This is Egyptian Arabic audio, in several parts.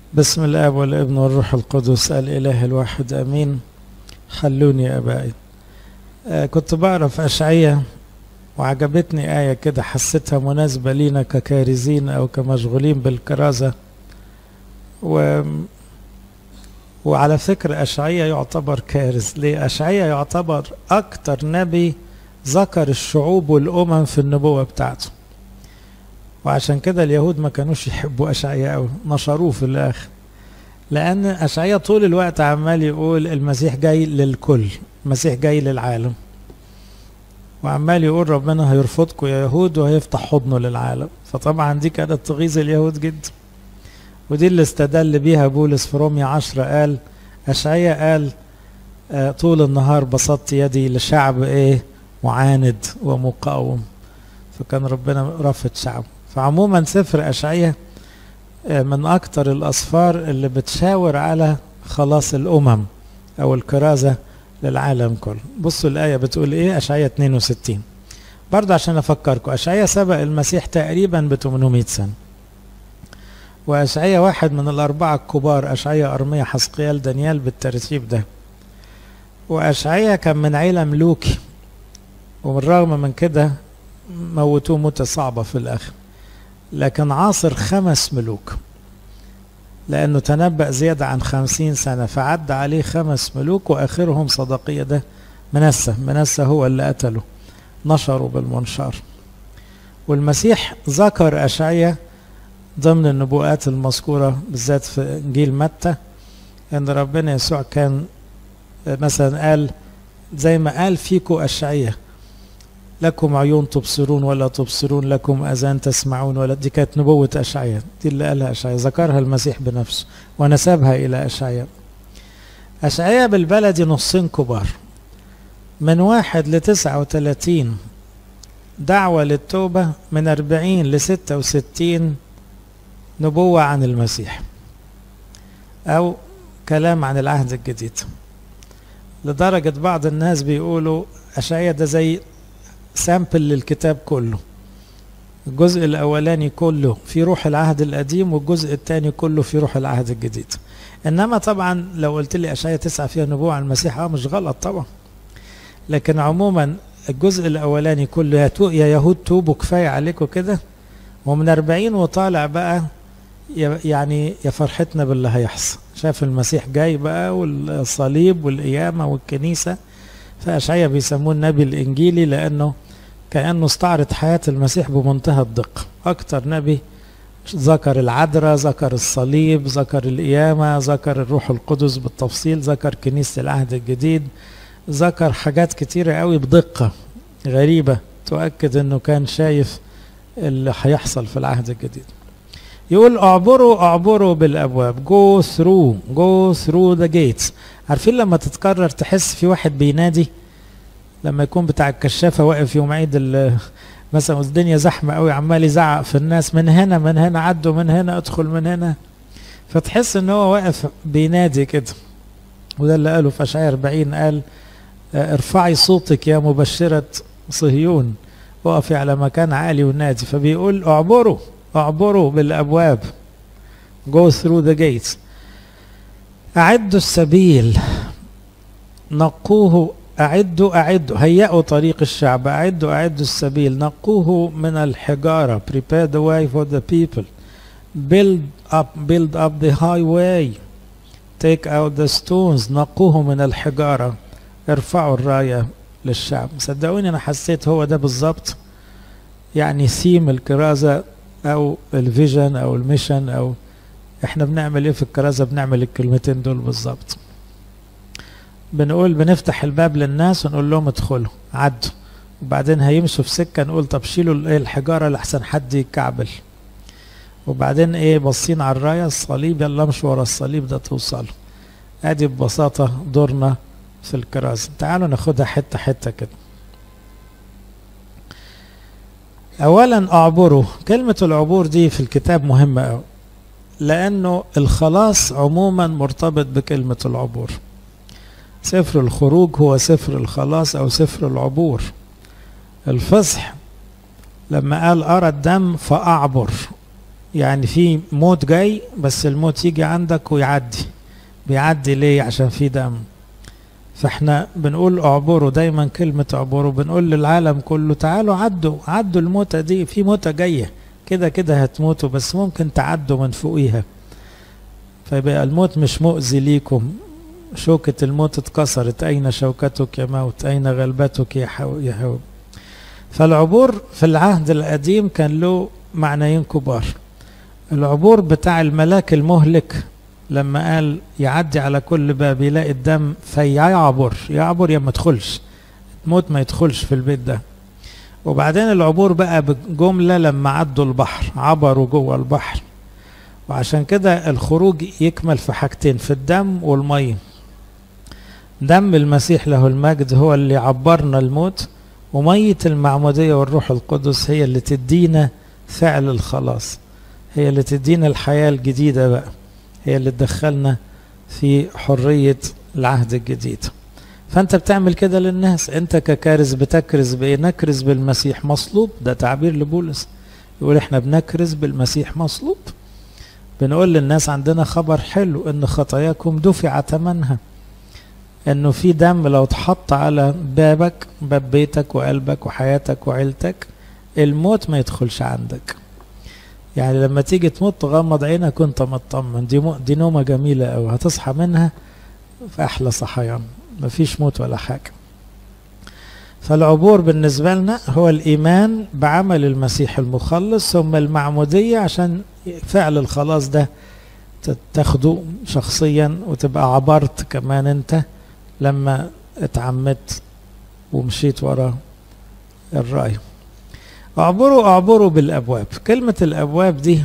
بسم الاب والابن والروح القدس الاله الواحد امين حلوني يا ابائي آه كنت بعرف اشعية وعجبتني آية كده حسيتها مناسبة لينا ككارزين أو كمشغولين بالكرازة و... وعلى فكرة أشعية يعتبر كارز ليه أشعية يعتبر أكتر نبي ذكر الشعوب والأمم في النبوة بتاعته وعشان كده اليهود ما كانوش يحبوا أشعية أوي نشروه في الآخر لأن أشعية طول الوقت عمال يقول المسيح جاي للكل المسيح جاي للعالم وعمال يقول ربنا هيرفضكم يا يهود وهيفتح حضنه للعالم فطبعا دي كانت تغيظ اليهود جدا ودي اللي استدل بيها بولس في رومية عشرة قال أشعية قال آه طول النهار بسطت يدي لشعب ايه معاند ومقاوم فكان ربنا رافض شعبه فعموما سفر أشعية آه من أكتر الأسفار اللي بتشاور على خلاص الأمم أو الكرازة للعالم كله بصوا الآية بتقول إيه أشعية 62 برضه عشان أفكركم أشعية سبق المسيح تقريبا ب 800 سنة وأشعية واحد من الأربعة الكبار أشعية أرمية حسقيال دانيال بالترتيب ده وأشعية كان من عيلة ملوكي وبالرغم من كده موتوه موتة صعبة في الآخر لكن عاصر خمس ملوك لأنه تنبأ زيادة عن خمسين سنة فعد عليه خمس ملوك وآخرهم صدقية ده منسى منسى هو اللي قتله نشروا بالمنشار والمسيح ذكر أشعية ضمن النبوءات المذكورة بالذات في إنجيل متى أن ربنا يسوع كان مثلا قال زي ما قال فيكو أشعية لكم عيون تبصرون ولا تبصرون لكم أذان تسمعون ولا دي كانت نبوة أشعية دي اللي قالها أشعية ذكرها المسيح بنفسه ونسبها إلى أشعية أشعية بالبلدي نصين كبار من واحد لتسعة وثلاثين دعوة للتوبة من أربعين لستة وستين نبوة عن المسيح أو كلام عن العهد الجديد لدرجة بعض الناس بيقولوا أشعية ده زي سامبل للكتاب كله الجزء الأولاني كله في روح العهد القديم والجزء الثاني كله في روح العهد الجديد إنما طبعا لو قلت لي أشعية تسعة فيها نبوة عن المسيح اه مش غلط طبعا لكن عموما الجزء الأولاني كله يا, يا يهود توبوا كفاية عليكم كده ومن أربعين وطالع بقى يعني يا فرحتنا باللي هيحصل شاف المسيح جاي بقى والصليب والقيامة والكنيسة فأشعية بيسموه النبي الإنجيلي لأنه كأنه استعرض حياة المسيح بمنتهى الدقة أكتر نبي ذكر العذراء ذكر الصليب ذكر القيامة ذكر الروح القدس بالتفصيل ذكر كنيسة العهد الجديد ذكر حاجات كتيرة قوي بدقة غريبة تؤكد أنه كان شايف اللي هيحصل في العهد الجديد يقول اعبروا اعبروا بالابواب go through go through the gates عارفين لما تتكرر تحس في واحد بينادي لما يكون بتاع الكشافه واقف يوم عيد مثلا الدنيا زحمه قوي عمال يزعق في الناس من هنا من هنا عدوا من هنا ادخل من هنا فتحس ان هو واقف بينادي كده وده اللي قاله في اشعياء 40 قال ارفعي صوتك يا مبشره صهيون وقفي على مكان عالي ونادي فبيقول اعبروا اعبروا بالابواب go through the gates اعدوا السبيل نقوه اعدوا اعدوا هيئوا طريق الشعب اعدوا اعدوا السبيل نقوه من الحجاره prepare the way for the people build up build up the highway take out the stones نقوه من الحجاره ارفعوا الرايه للشعب صدقوني انا حسيت هو ده بالظبط يعني ثيم الكرازه او الفيجن او الميشن او احنا بنعمل ايه في الكرازه بنعمل الكلمتين دول بالظبط بنقول بنفتح الباب للناس ونقول لهم ادخلوا عدوا وبعدين هيمشوا في سكه نقول طب شيلوا ايه الحجاره لحسن حد يكعبل وبعدين ايه باصين على الرايه الصليب يلا امشوا ورا الصليب ده توصلوا ادي ببساطه دورنا في الكرازه تعالوا ناخدها حته حته كده اولا اعبروا كلمة العبور دي في الكتاب مهمة قوي لانه الخلاص عموما مرتبط بكلمة العبور سفر الخروج هو سفر الخلاص او سفر العبور الفصح لما قال ارى الدم فاعبر يعني في موت جاي بس الموت يجي عندك ويعدي بيعدي ليه عشان في دم فاحنا بنقول اعبروا دايما كلمة اعبروا بنقول للعالم كله تعالوا عدوا عدوا الموتة دي في موتة جاية كده كده هتموتوا بس ممكن تعدوا من فوقيها فيبقى الموت مش مؤذي ليكم شوكة الموت اتكسرت أين شوكتك يا موت أين غلبتك يا حو يا حو فالعبور في العهد القديم كان له معنيين كبار العبور بتاع الملاك المهلك لما قال يعدي على كل باب يلاقي الدم فيعبر يعبر يا ما تدخلش الموت ما يدخلش في البيت ده وبعدين العبور بقى بجملة لما عدوا البحر عبروا جوه البحر وعشان كده الخروج يكمل في حاجتين في الدم والمية دم المسيح له المجد هو اللي عبرنا الموت ومية المعمودية والروح القدس هي اللي تدينا فعل الخلاص هي اللي تدينا الحياة الجديدة بقى هي اللي تدخلنا في حرية العهد الجديد فانت بتعمل كده للناس انت ككارز بتكرز بايه نكرز بالمسيح مصلوب ده تعبير لبولس يقول احنا بنكرز بالمسيح مصلوب بنقول للناس عندنا خبر حلو ان خطاياكم دفع ثمنها انه في دم لو اتحط على بابك باب بيتك وقلبك وحياتك وعيلتك الموت ما يدخلش عندك يعني لما تيجي تموت تغمض عينك وانت مطمن دي مو دي نومه جميله قوي هتصحى منها في احلى صحيان مفيش موت ولا حاجه فالعبور بالنسبه لنا هو الايمان بعمل المسيح المخلص ثم المعموديه عشان فعل الخلاص ده تاخده شخصيا وتبقى عبرت كمان انت لما اتعمدت ومشيت ورا الرايه اعبروا اعبروا بالابواب كلمه الابواب دي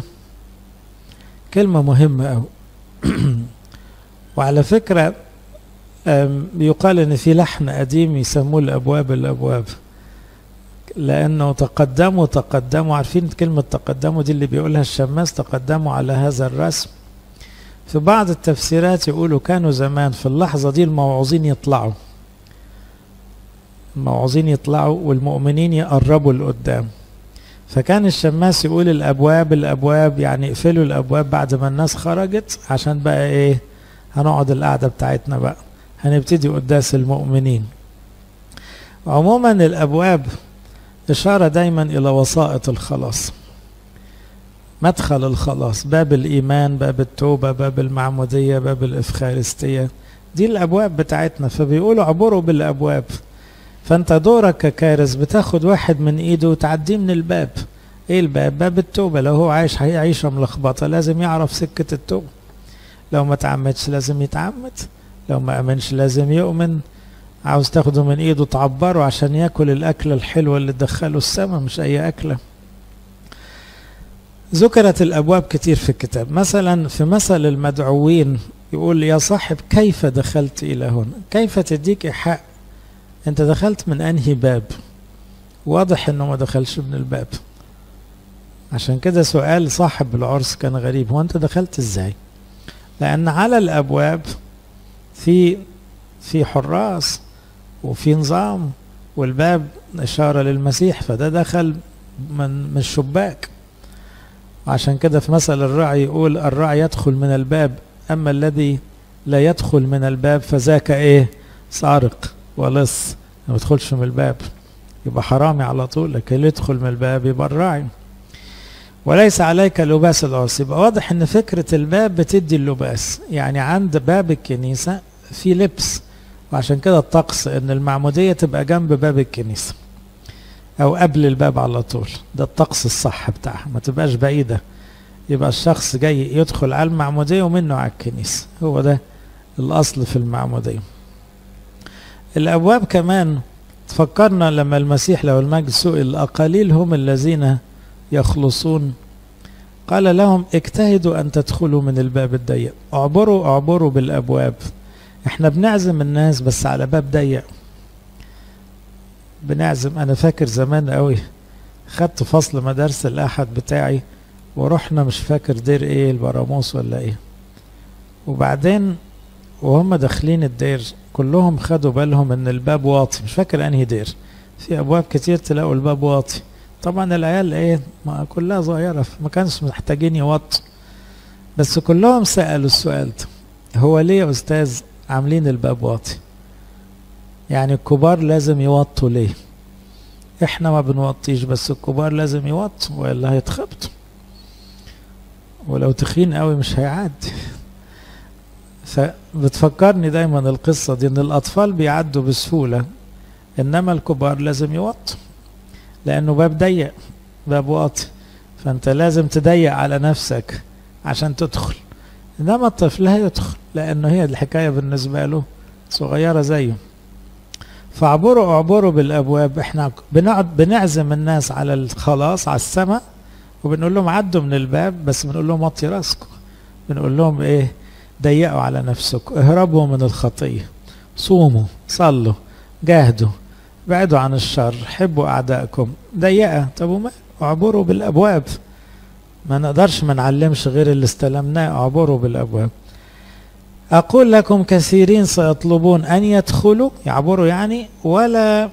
كلمه مهمه قوي وعلى فكره يقال ان في لحن قديم يسموه الابواب الابواب لانه تقدموا تقدموا عارفين كلمه تقدموا دي اللي بيقولها الشماس تقدموا على هذا الرسم في بعض التفسيرات يقولوا كانوا زمان في اللحظه دي الموعوظين يطلعوا الموعوظين يطلعوا والمؤمنين يقربوا لقدام فكان الشماس يقول الابواب الابواب يعني اقفلوا الابواب بعد ما الناس خرجت عشان بقى ايه هنقعد القعده بتاعتنا بقى هنبتدي قداس المؤمنين عموما الابواب اشاره دايما الى وسائط الخلاص مدخل الخلاص باب الايمان باب التوبه باب المعموديه باب الافخارستيه دي الابواب بتاعتنا فبيقولوا عبروا بالابواب فانت دورك ككارث بتاخد واحد من ايده وتعديه من الباب ايه الباب باب التوبه لو هو عايش عيشه ملخبطه لازم يعرف سكه التوبه لو ما تعمدش لازم يتعمد لو ما امنش لازم يؤمن عاوز تاخده من ايده تعبره عشان ياكل الاكله الحلوه اللي تدخله السما مش اي اكله ذكرت الابواب كتير في الكتاب مثلا في مثل المدعوين يقول يا صاحب كيف دخلت الى هنا كيف تديك ايحاء انت دخلت من انهي باب واضح انه ما دخلش من الباب عشان كده سؤال صاحب العرس كان غريب هو انت دخلت ازاي لان على الابواب في في حراس وفي نظام والباب اشاره للمسيح فده دخل من من الشباك عشان كده في مثل الراعي يقول الراعي يدخل من الباب اما الذي لا يدخل من الباب فذاك ايه سارق ولص ما يدخلش من الباب يبقى حرامي على طول لكن اللي يدخل من الباب يبقى الراعي وليس عليك لباس العرس يبقى واضح ان فكرة الباب بتدي اللباس يعني عند باب الكنيسة في لبس وعشان كده الطقس ان المعمودية تبقى جنب باب الكنيسة او قبل الباب على طول ده الطقس الصح بتاعها ما تبقاش بعيدة يبقى الشخص جاي يدخل على المعمودية ومنه على الكنيسة هو ده الاصل في المعمودية الابواب كمان تفكرنا لما المسيح له المجد سئل الأقاليل هم الذين يخلصون قال لهم اجتهدوا أن تدخلوا من الباب الضيق اعبروا اعبروا بالأبواب احنا بنعزم الناس بس على باب ضيق بنعزم أنا فاكر زمان قوي خدت فصل مدارس الأحد بتاعي ورحنا مش فاكر دير ايه البراموس ولا ايه وبعدين وهم داخلين الدير كلهم خدوا بالهم ان الباب واطي مش فاكر انهي دير في ابواب كتير تلاقوا الباب واطي طبعا العيال ايه ما كلها صغيرة ما كانش محتاجين يوطوا بس كلهم سألوا السؤال ده هو ليه يا أستاذ عاملين الباب واطي يعني الكبار لازم يوطوا ليه احنا ما بنوطيش بس الكبار لازم يوطوا والا هيتخبطوا ولو تخين قوي مش هيعدي فبتفكرني دايما القصة دي ان الاطفال بيعدوا بسهولة انما الكبار لازم يوطوا لانه باب ضيق باب واطي فانت لازم تضيق على نفسك عشان تدخل انما الطفل هيدخل لانه هي الحكايه بالنسبه له صغيره زيه فاعبروا اعبروا بالابواب احنا بنقعد بنعزم الناس على الخلاص على السماء وبنقول لهم عدوا من الباب بس بنقول لهم وطي راسكم بنقول لهم ايه ضيقوا على نفسكم اهربوا من الخطيه صوموا صلوا جاهدوا بعدوا عن الشر حبوا اعدائكم ضيقه طب وما اعبروا بالابواب ما نقدرش ما نعلمش غير اللي استلمناه اعبروا بالابواب اقول لكم كثيرين سيطلبون ان يدخلوا يعبروا يعني ولا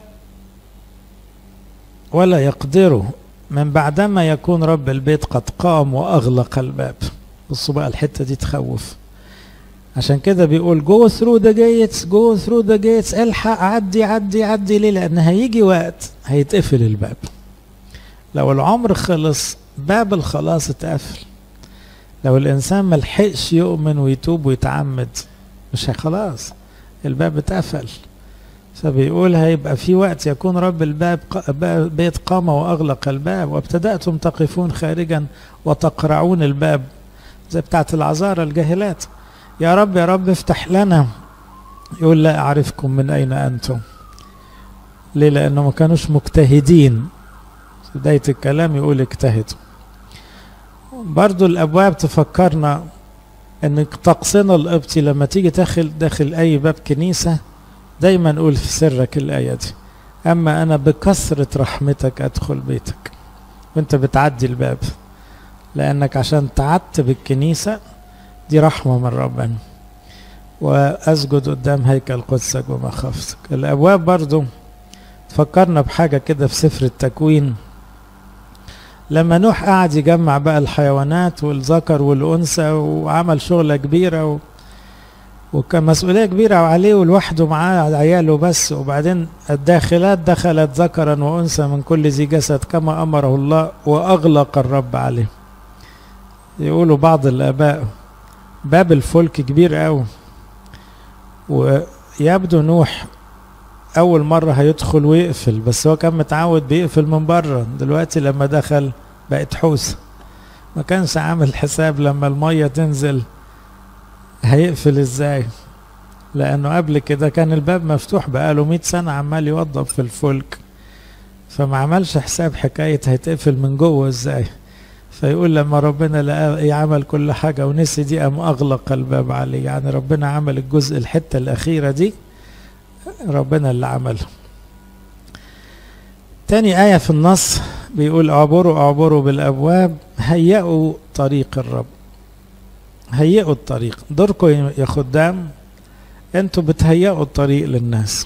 ولا يقدروا من بعدما يكون رب البيت قد قام واغلق الباب بصوا بقى الحته دي تخوف عشان كده بيقول جو ثرو ذا جيتس جو ثرو ذا جيتس الحق عدي عدي عدي ليه لان هيجي وقت هيتقفل الباب لو العمر خلص باب الخلاص اتقفل لو الانسان ملحقش يؤمن ويتوب ويتعمد مش خلاص الباب اتقفل فبيقول هيبقى في وقت يكون رب الباب بيت قام واغلق الباب وابتداتم تقفون خارجا وتقرعون الباب زي بتاعت العذارى الجاهلات يا رب يا رب افتح لنا يقول لا اعرفكم من اين انتم ليه لانه ما كانوش مجتهدين في بدايه الكلام يقول اجتهدوا برضو الابواب تفكرنا ان طقسنا القبطي لما تيجي داخل داخل اي باب كنيسه دايما قول في سرك الايه دي اما انا بكثره رحمتك ادخل بيتك وانت بتعدي الباب لانك عشان تعدت بالكنيسه دي رحمه من ربنا واسجد قدام هيكل قدسك ومخافتك الابواب برضو تفكرنا بحاجه كده في سفر التكوين لما نوح قعد يجمع بقى الحيوانات والذكر والأنثى وعمل شغلة كبيرة و... وكان مسؤولية كبيرة عليه ولوحده معاه عياله بس وبعدين الداخلات دخلت ذكرا وأنثى من كل ذي جسد كما أمره الله وأغلق الرب عليه يقولوا بعض الآباء باب الفلك كبير قوي ويبدو نوح اول مره هيدخل ويقفل بس هو كان متعود بيقفل من بره دلوقتي لما دخل بقت حوسه ما كانش عامل حساب لما الميه تنزل هيقفل ازاي لانه قبل كده كان الباب مفتوح بقاله 100 سنه عمال يوضب في الفلك فما عملش حساب حكايه هيتقفل من جوه ازاي فيقول لما ربنا لقى يعمل كل حاجه ونسي دي قام اغلق الباب عليه يعني ربنا عمل الجزء الحته الاخيره دي ربنا اللي عمله تاني آية في النص بيقول اعبروا اعبروا بالأبواب هيئوا طريق الرب هيئوا الطريق دوركم يا خدام انتوا بتهيئوا الطريق للناس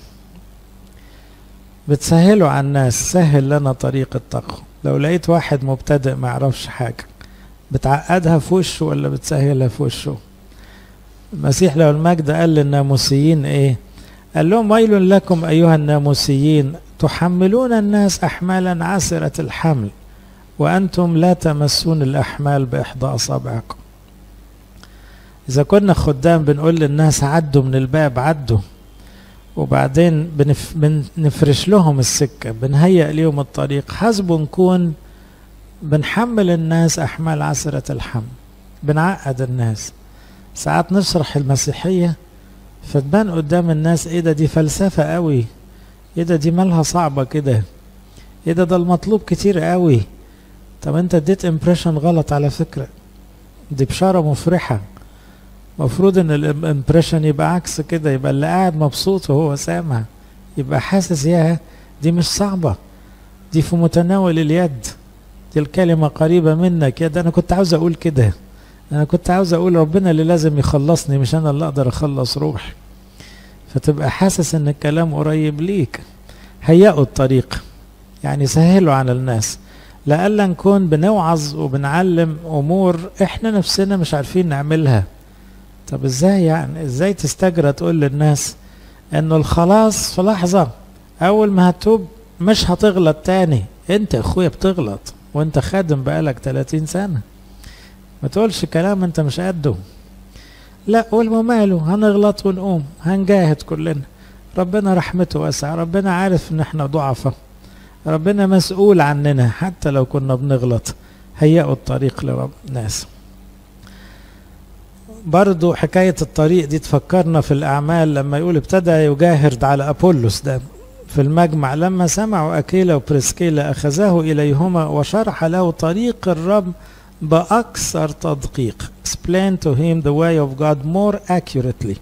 بتسهلوا على الناس سهل لنا طريق التقوى لو لقيت واحد مبتدئ ما يعرفش حاجة بتعقدها في وشه ولا بتسهلها في وشه المسيح لو المجد قال للناموسيين ايه قال لهم ويل لكم أيها الناموسيين تحملون الناس أحمالا عسرة الحمل وأنتم لا تمسون الأحمال بإحدى أصابعكم إذا كنا خدام بنقول للناس عدوا من الباب عدوا وبعدين بنف... بنفرش لهم السكة بنهيئ لهم الطريق حسب نكون بنحمل الناس أحمال عسرة الحمل بنعقد الناس ساعات نشرح المسيحية فتبان قدام الناس ايه ده دي فلسفة قوي ايه ده دي مالها صعبة كده ايه ده ده المطلوب كتير قوي طب انت اديت امبريشن غلط على فكرة دي بشارة مفرحة مفروض ان الامبريشن يبقى عكس كده يبقى اللي قاعد مبسوط وهو سامع يبقى حاسس يا دي مش صعبة دي في متناول اليد دي الكلمة قريبة منك يا ده انا كنت عاوز اقول كده انا كنت عاوز اقول ربنا اللي لازم يخلصني مش انا اللي اقدر اخلص روحي فتبقى حاسس ان الكلام قريب ليك هيئوا الطريق يعني سهلوا على الناس لألا نكون بنوعظ وبنعلم أمور إحنا نفسنا مش عارفين نعملها طب إزاي يعني إزاي تستجرى تقول للناس إنه الخلاص في لحظة أول ما هتوب مش هتغلط تاني أنت يا أخويا بتغلط وأنت خادم بقالك 30 سنة ما تقولش كلام أنت مش قده لا قول ماله هنغلط ونقوم هنجاهد كلنا ربنا رحمته واسعة ربنا عارف ان احنا ضعفة ربنا مسؤول عننا حتى لو كنا بنغلط هيئوا الطريق للناس برضو حكاية الطريق دي تفكرنا في الأعمال لما يقول ابتدى يجاهر على أبولس ده في المجمع لما سمعوا أكيلا وبريسكيلا أخذاه إليهما وشرح له طريق الرب بأكثر تدقيق explain to him the way of God more accurately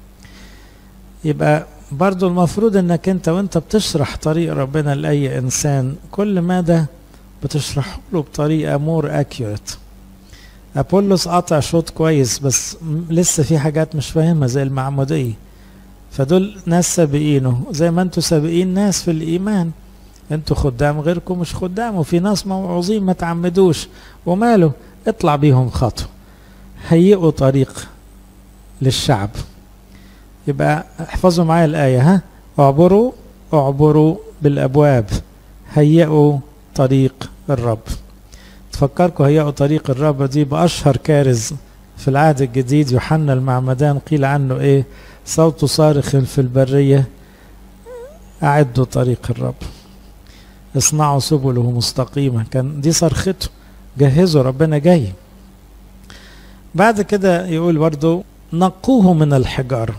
يبقى برضو المفروض انك انت وانت بتشرح طريق ربنا لأي انسان كل مدى بتشرح له بطريقة more accurate أبولس قطع شوط كويس بس لسه في حاجات مش فاهمها زي المعمودية فدول ناس سابقينه زي ما انتوا سابقين ناس في الإيمان انتوا خدام غيركم مش خدام وفي ناس موعوظين ما تعمدوش وماله اطلع بيهم خطوة هيئوا طريق للشعب يبقى احفظوا معايا الآية ها اعبروا اعبروا بالأبواب هيئوا طريق الرب تفكركم هيئوا طريق الرب دي بأشهر كارز في العهد الجديد يوحنا المعمدان قيل عنه ايه صوت صارخ في البرية أعدوا طريق الرب اصنعوا سبله مستقيمة كان دي صرخته جهزوا ربنا جاي بعد كده يقول برضو نقوه من الحجارة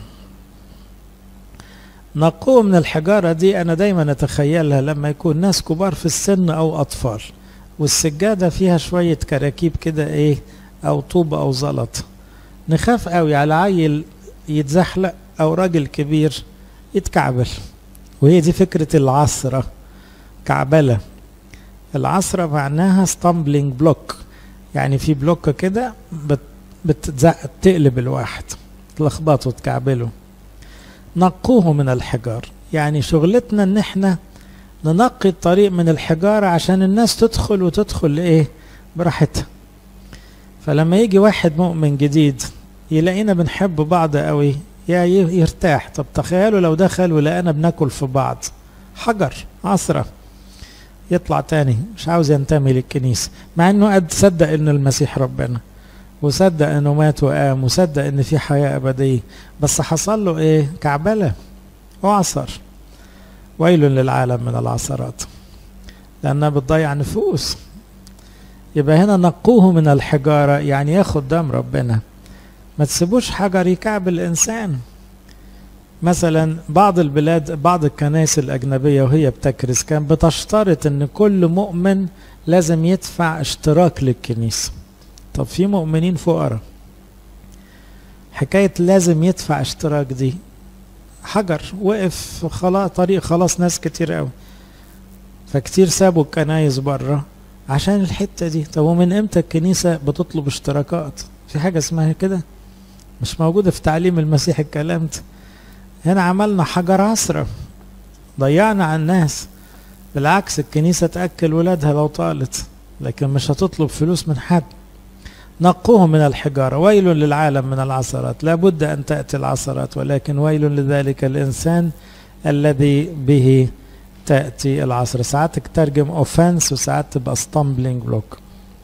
نقوه من الحجارة دي أنا دايما أتخيلها لما يكون ناس كبار في السن أو أطفال والسجادة فيها شوية كراكيب كده إيه أو طوب أو زلط نخاف قوي على عيل يتزحلق أو راجل كبير يتكعبل وهي دي فكرة العصرة كعبلة العصرة معناها ستامبلينج بلوك يعني في بلوك كده بت بتزق تقلب الواحد تلخبطه تكعبله نقوه من الحجار يعني شغلتنا ان احنا ننقي الطريق من الحجارة عشان الناس تدخل وتدخل ايه براحتها فلما يجي واحد مؤمن جديد يلاقينا بنحب بعض قوي يا يرتاح طب تخيلوا لو دخل ولقانا بناكل في بعض حجر عصرة يطلع تاني مش عاوز ينتمي للكنيسة مع انه قد صدق ان المسيح ربنا وصدق انه مات وقام وصدق ان في حياة ابدية بس حصل له ايه كعبلة وعصر ويل للعالم من العصرات لانها بتضيع نفوس يبقى هنا نقوه من الحجارة يعني ياخد دم ربنا ما تسيبوش حجر يكعب الانسان مثلا بعض البلاد بعض الكنائس الأجنبية وهي بتكرس كان بتشترط أن كل مؤمن لازم يدفع اشتراك للكنيسة طب في مؤمنين فقراء حكاية لازم يدفع اشتراك دي حجر وقف خلاص طريق خلاص ناس كتير قوي فكتير سابوا الكنايس بره عشان الحتة دي طب ومن امتى الكنيسة بتطلب اشتراكات في حاجة اسمها كده مش موجودة في تعليم المسيح الكلام ده هنا عملنا حجر عصرة ضيعنا على الناس بالعكس الكنيسة تأكل ولادها لو طالت لكن مش هتطلب فلوس من حد نقوه من الحجارة ويل للعالم من العثرات لا بد أن تأتي العثرات ولكن ويل لذلك الإنسان الذي به تأتي العصر ساعات تترجم اوفنس وساعات تبقى stumbling block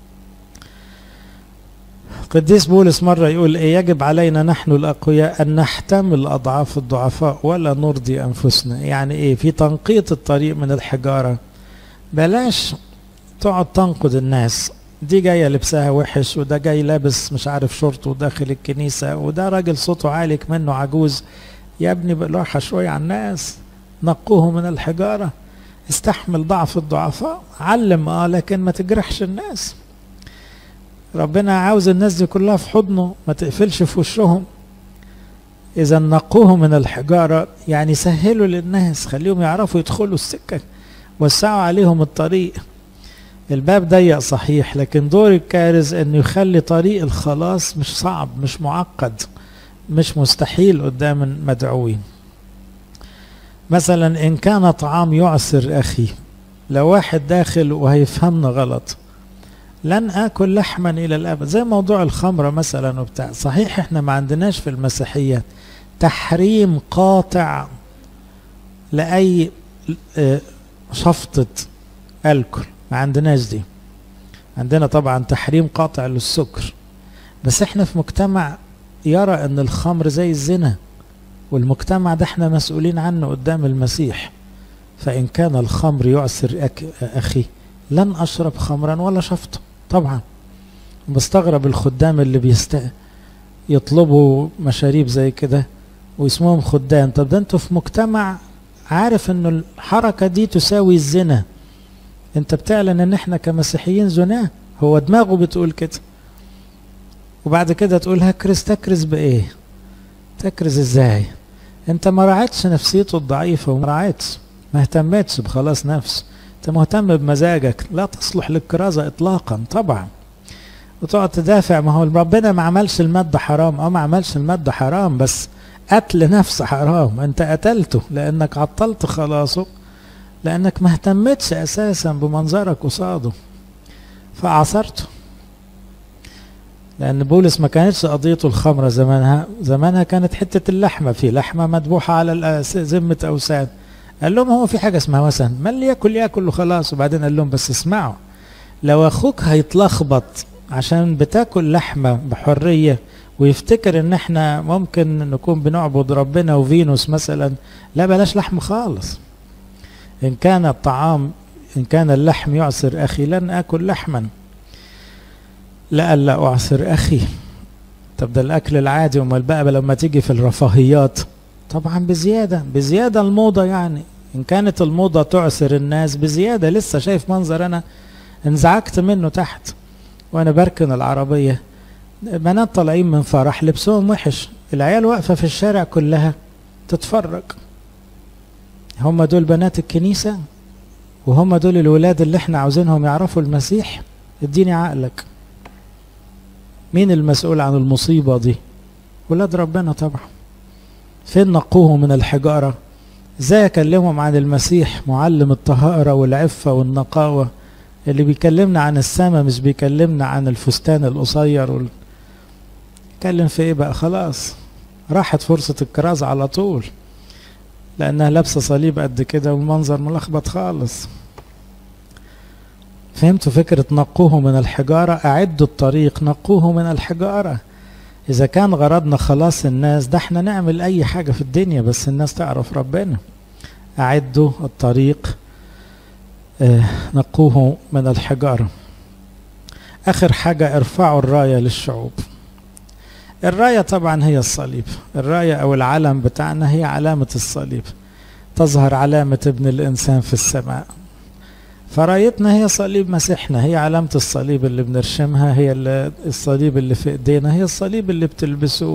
قديس بولس مرة يقول إيه يجب علينا نحن الأقوياء أن نحتمل أضعاف الضعفاء ولا نرضي أنفسنا يعني إيه في تنقيط الطريق من الحجارة بلاش تقعد تنقد الناس دي جاية لبسها وحش وده جاي لابس مش عارف شورت وداخل الكنيسة وده راجل صوته عالي منه عجوز يا ابني بالراحة شوية على الناس نقوه من الحجارة استحمل ضعف الضعفاء علم اه لكن ما تجرحش الناس ربنا عاوز الناس دي كلها في حضنه ما تقفلش في وشهم اذا نقوه من الحجاره يعني سهلوا للناس خليهم يعرفوا يدخلوا السكه وسعوا عليهم الطريق الباب ضيق صحيح لكن دور الكارز انه يخلي طريق الخلاص مش صعب مش معقد مش مستحيل قدام المدعوين مثلا ان كان طعام يعسر اخي لو واحد داخل وهيفهمنا غلط لن اكل لحما الى الابد زي موضوع الخمره مثلا وبتاع صحيح احنا ما عندناش في المسيحيه تحريم قاطع لاي شفطه الكل ما عندناش دي عندنا طبعا تحريم قاطع للسكر بس احنا في مجتمع يرى ان الخمر زي الزنا والمجتمع ده احنا مسؤولين عنه قدام المسيح فان كان الخمر يعسر اخي لن اشرب خمرا ولا شفطه طبعا بستغرب الخدام اللي بيست يطلبوا مشاريب زي كده واسمهم خدام طب ده انتوا في مجتمع عارف انه الحركه دي تساوي الزنا انت بتعلن ان احنا كمسيحيين زناه هو دماغه بتقول كده وبعد كده تقول هكرز تكرز بايه تكرز ازاي انت ما راعيتش نفسيته الضعيفه وما راعيتش ما اهتمتش بخلاص نفس انت مهتم بمزاجك لا تصلح للكرازه اطلاقا طبعا وتقعد تدافع ما هو ربنا ما عملش المادة حرام اه ما عملش المادة حرام بس قتل نفس حرام انت قتلته لانك عطلت خلاصه لانك ما اهتمتش اساسا بمنظرك قصاده فعصرته لان بولس ما كانتش قضيته الخمره زمانها زمانها كانت حته اللحمه في لحمه مذبوحه على ذمه اوثان قال لهم هو في حاجه اسمها وثن من اللي ياكل ياكل وخلاص وبعدين قال لهم بس اسمعوا لو اخوك هيتلخبط عشان بتاكل لحمه بحريه ويفتكر ان احنا ممكن نكون بنعبد ربنا وفينوس مثلا لا بلاش لحم خالص ان كان الطعام ان كان اللحم يعسر اخي لن اكل لحما لألا أعسر أخي طب ده الأكل العادي أمال بقى لما تيجي في الرفاهيات طبعا بزيادة بزيادة الموضة يعني إن كانت الموضة تعسر الناس بزيادة لسه شايف منظر أنا انزعجت منه تحت وأنا بركن العربية بنات طالعين من فرح لبسهم وحش العيال واقفة في الشارع كلها تتفرج هم دول بنات الكنيسة وهم دول الولاد اللي احنا عاوزينهم يعرفوا المسيح اديني عقلك مين المسؤول عن المصيبة دي ولاد ربنا طبعا فين نقوه من الحجارة ازاي اكلمهم عن المسيح معلم الطهارة والعفة والنقاوة اللي بيكلمنا عن السماء مش بيكلمنا عن الفستان القصير وال... يتكلم في ايه بقى خلاص راحت فرصة الكراز على طول لانها لابسة صليب قد كده والمنظر ملخبط خالص فهمتوا فكرة نقوه من الحجارة أعدوا الطريق نقوه من الحجارة إذا كان غرضنا خلاص الناس ده احنا نعمل أي حاجة في الدنيا بس الناس تعرف ربنا أعدوا الطريق اه نقوه من الحجارة آخر حاجة ارفعوا الراية للشعوب الراية طبعا هي الصليب الراية أو العلم بتاعنا هي علامة الصليب تظهر علامة ابن الإنسان في السماء فرايتنا هي صليب مسيحنا هي علامة الصليب اللي بنرشمها هي اللي الصليب اللي في ايدينا هي الصليب اللي بتلبسوه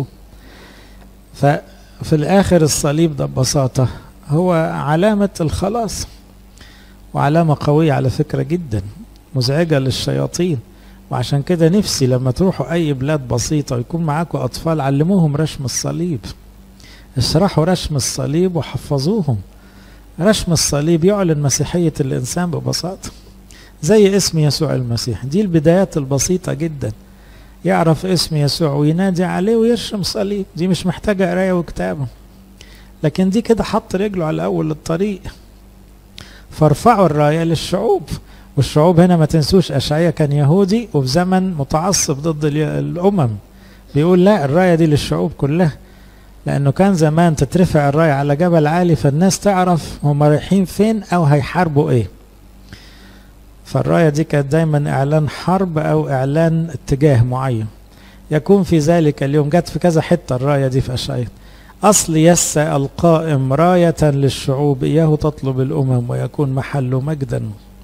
ففي الاخر الصليب ده ببساطة هو علامة الخلاص وعلامة قوية على فكرة جدا مزعجة للشياطين وعشان كده نفسي لما تروحوا اي بلاد بسيطة ويكون معاكم اطفال علموهم رسم الصليب اشرحوا رسم الصليب وحفظوهم رسم الصليب يعلن مسيحية الإنسان ببساطة زي اسم يسوع المسيح دي البدايات البسيطة جدا يعرف اسم يسوع وينادي عليه ويرسم صليب دي مش محتاجة قراية وكتابة لكن دي كده حط رجله على أول الطريق فارفعوا الراية للشعوب والشعوب هنا ما تنسوش أشعية كان يهودي وفي زمن متعصب ضد الأمم بيقول لا الراية دي للشعوب كلها لانه كان زمان تترفع الرايه على جبل عالي فالناس تعرف هم رايحين فين او هيحاربوا ايه فالرايه دي كانت دايما اعلان حرب او اعلان اتجاه معين يكون في ذلك اليوم جت في كذا حته الرايه دي في اشعياء اصل يسى القائم رايه للشعوب اياه تطلب الامم ويكون محله مجدا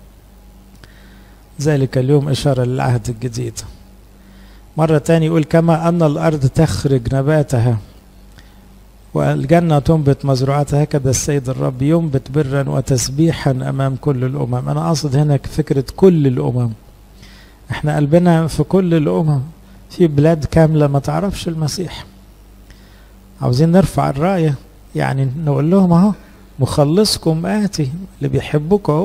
ذلك اليوم اشاره للعهد الجديد مره تاني يقول كما ان الارض تخرج نباتها والجنة تنبت مزروعاتها هكذا السيد الرب ينبت برا وتسبيحا أمام كل الأمم أنا أقصد هنا فكرة كل الأمم احنا قلبنا في كل الأمم في بلاد كاملة ما تعرفش المسيح عاوزين نرفع الراية يعني نقول لهم اهو مخلصكم آتي اللي بيحبكم اهو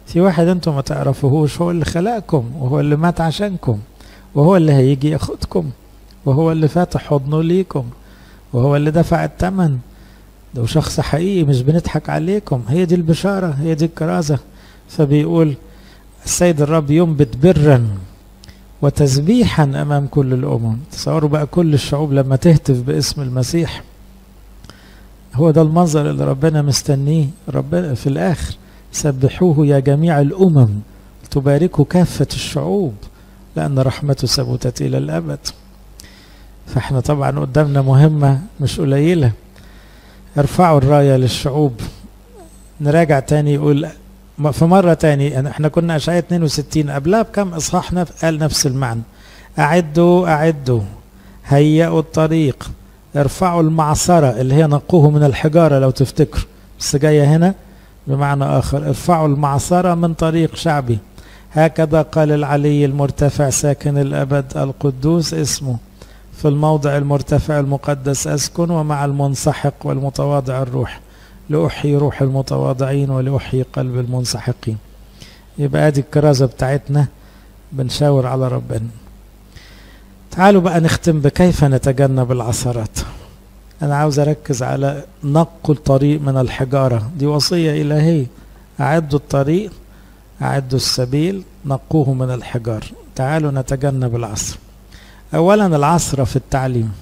في واحد انتم ما تعرفوهوش هو اللي خلقكم وهو اللي مات عشانكم وهو اللي هيجي ياخدكم وهو اللي فاتح حضنه ليكم وهو اللي دفع الثمن ده شخص حقيقي مش بنضحك عليكم هي دي البشارة هي دي الكرازة فبيقول السيد الرب ينبت برا وتسبيحا امام كل الامم تصوروا بقى كل الشعوب لما تهتف باسم المسيح هو ده المنظر اللي ربنا مستنيه ربنا في الاخر سبحوه يا جميع الامم تباركوا كافه الشعوب لان رحمته ثبتت الى الابد فاحنا طبعا قدامنا مهمه مش قليله ارفعوا الرايه للشعوب نراجع تاني يقول في مرة تاني يعني احنا كنا أشعية 62 قبلها بكم إصحاح نف... قال نفس المعنى أعدوا أعدوا هيئوا الطريق ارفعوا المعصرة اللي هي نقوه من الحجارة لو تفتكروا بس جاية هنا بمعنى آخر ارفعوا المعصرة من طريق شعبي هكذا قال العلي المرتفع ساكن الأبد القدوس اسمه في الموضع المرتفع المقدس أسكن ومع المنسحق والمتواضع الروح لأحيي روح المتواضعين ولأحيي قلب المنسحقين يبقى ادي الكرازة بتاعتنا بنشاور على ربنا تعالوا بقى نختم بكيف نتجنب العثرات أنا عاوز أركز على نقوا الطريق من الحجارة دي وصية إلهية أعدوا الطريق أعدوا السبيل نقوه من الحجار تعالوا نتجنب العصر أولا العصر في التعليم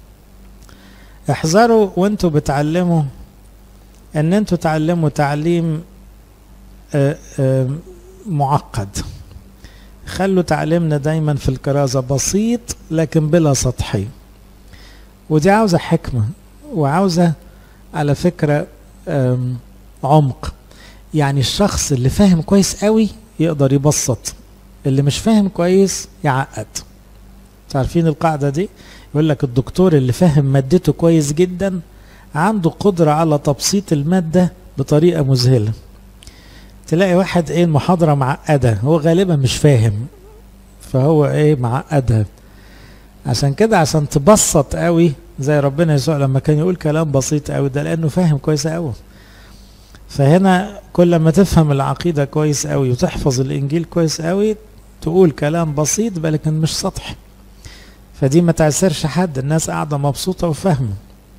احذروا وانتوا بتعلموا ان انتوا تعلموا تعليم آآ آآ معقد خلوا تعليمنا دايما في الكرازة بسيط لكن بلا سطحية ودي عاوزة حكمة وعاوزة على فكرة عمق يعني الشخص اللي فاهم كويس قوي يقدر يبسط اللي مش فاهم كويس يعقد عارفين القاعدة دي يقول لك الدكتور اللي فاهم مادته كويس جدا عنده قدرة على تبسيط المادة بطريقة مذهلة تلاقي واحد ايه المحاضرة معقدة هو غالبا مش فاهم فهو ايه معقدها عشان كده عشان تبسط قوي زي ربنا يسوع لما كان يقول كلام بسيط قوي ده لانه فاهم كويس قوي فهنا كل ما تفهم العقيدة كويس قوي وتحفظ الانجيل كويس قوي تقول كلام بسيط لكن مش سطحي فدي ما تعسرش حد الناس قاعدة مبسوطة وفاهمة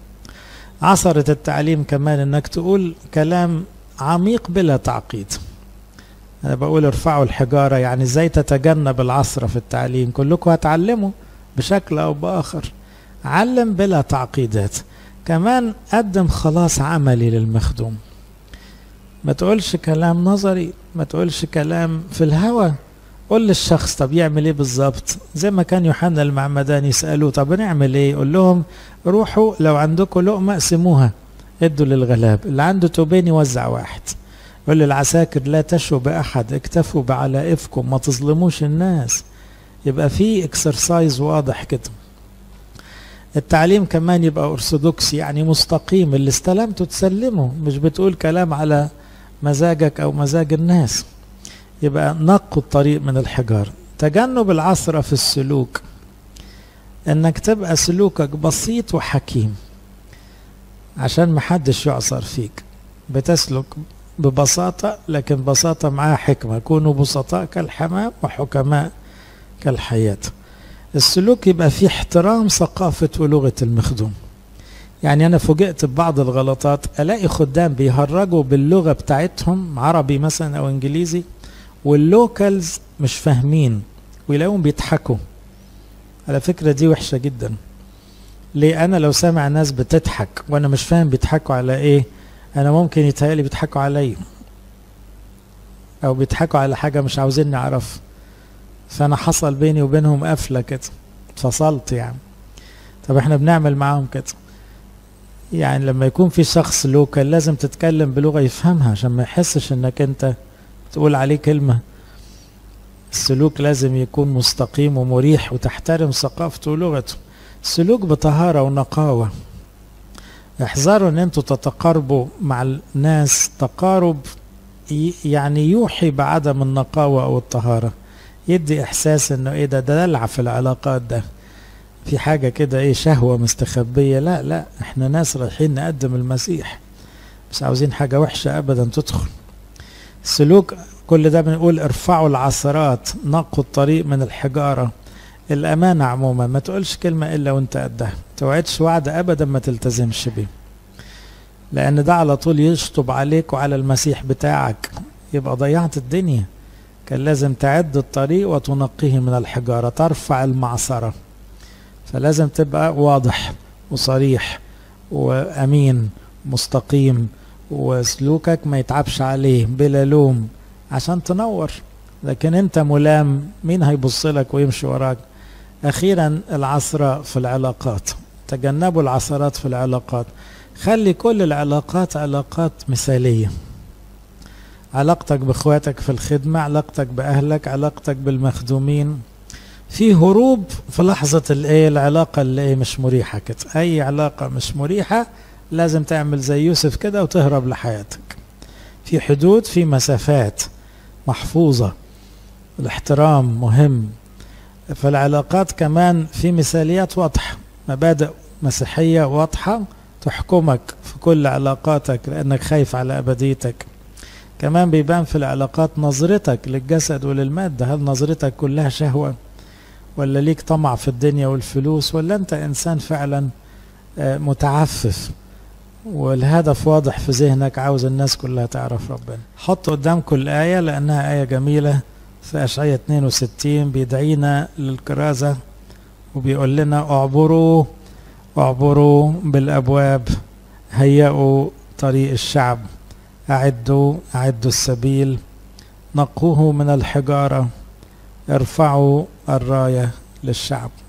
عصرة التعليم كمان انك تقول كلام عميق بلا تعقيد انا بقول ارفعوا الحجارة يعني ازاي تتجنب العصر في التعليم كلكم هتعلموا بشكل او باخر علم بلا تعقيدات كمان قدم خلاص عملي للمخدوم ما تقولش كلام نظري ما تقولش كلام في الهوى قول للشخص طب يعمل ايه بالظبط زي ما كان يوحنا المعمدان يسألوه طب نعمل ايه يقول لهم روحوا لو عندكم لقمة اقسموها ادوا للغلاب اللي عنده توبين يوزع واحد يقول للعساكر لا تشوا بأحد اكتفوا بعلائفكم ما تظلموش الناس يبقى في اكسرسايز واضح كده التعليم كمان يبقى ارثوذكسي يعني مستقيم اللي استلمته تسلمه مش بتقول كلام على مزاجك او مزاج الناس يبقى نقوا الطريق من الحجار تجنب العثرة في السلوك انك تبقى سلوكك بسيط وحكيم عشان محدش يعصر فيك بتسلك ببساطة لكن بساطة معاها حكمة كونوا بسطاء كالحمام وحكماء كالحياة السلوك يبقى فيه احترام ثقافة ولغة المخدوم يعني أنا فوجئت ببعض الغلطات ألاقي خدام بيهرجوا باللغة بتاعتهم عربي مثلا أو إنجليزي واللوكالز مش فاهمين ويلاقوهم بيضحكوا على فكرة دي وحشة جدا ليه أنا لو سامع ناس بتضحك وأنا مش فاهم بيضحكوا على إيه أنا ممكن يتهيألي بيضحكوا عليا أو بيضحكوا على حاجة مش عاوزين نعرف فأنا حصل بيني وبينهم قفلة كده اتفصلت يعني طب احنا بنعمل معاهم كده يعني لما يكون في شخص لوكال لازم تتكلم بلغة يفهمها عشان ما يحسش انك انت تقول عليه كلمة السلوك لازم يكون مستقيم ومريح وتحترم ثقافته ولغته السلوك بطهارة ونقاوة احذروا ان انتوا تتقاربوا مع الناس تقارب يعني يوحي بعدم النقاوة او الطهارة يدي احساس انه ايه ده ده دلع في العلاقات ده في حاجة كده ايه شهوة مستخبية لا لا احنا ناس رايحين نقدم المسيح مش عاوزين حاجة وحشة ابدا تدخل السلوك كل ده بنقول ارفعوا العثرات نقوا الطريق من الحجارة الأمانة عموما ما تقولش كلمة إلا وانت قدها توعدش وعد أبدا ما تلتزمش بيه لأن ده على طول يشطب عليك وعلى المسيح بتاعك يبقى ضيعت الدنيا كان لازم تعد الطريق وتنقيه من الحجارة ترفع المعصرة فلازم تبقى واضح وصريح وأمين مستقيم وسلوكك ما يتعبش عليه بلا لوم عشان تنور لكن انت ملام مين هيبص لك ويمشي وراك اخيرا العثرة في العلاقات تجنبوا العثرات في العلاقات خلي كل العلاقات علاقات مثالية علاقتك باخواتك في الخدمة علاقتك بأهلك علاقتك بالمخدومين في هروب في لحظة الايه العلاقة اللي ايه مش مريحة كده أي علاقة مش مريحة لازم تعمل زي يوسف كده وتهرب لحياتك في حدود في مسافات محفوظة الاحترام مهم فالعلاقات كمان في مثاليات واضحة مبادئ مسيحية واضحة تحكمك في كل علاقاتك لأنك خايف على أبديتك كمان بيبان في العلاقات نظرتك للجسد وللمادة هل نظرتك كلها شهوة ولا ليك طمع في الدنيا والفلوس ولا أنت إنسان فعلا متعفف والهدف واضح في ذهنك عاوز الناس كلها تعرف ربنا حط قدامكم الآية لأنها آية جميلة في أشعية 62 بيدعينا للكرازة وبيقول لنا اعبروا اعبروا بالأبواب هيئوا طريق الشعب أعدوا أعدوا السبيل نقوه من الحجارة ارفعوا الراية للشعب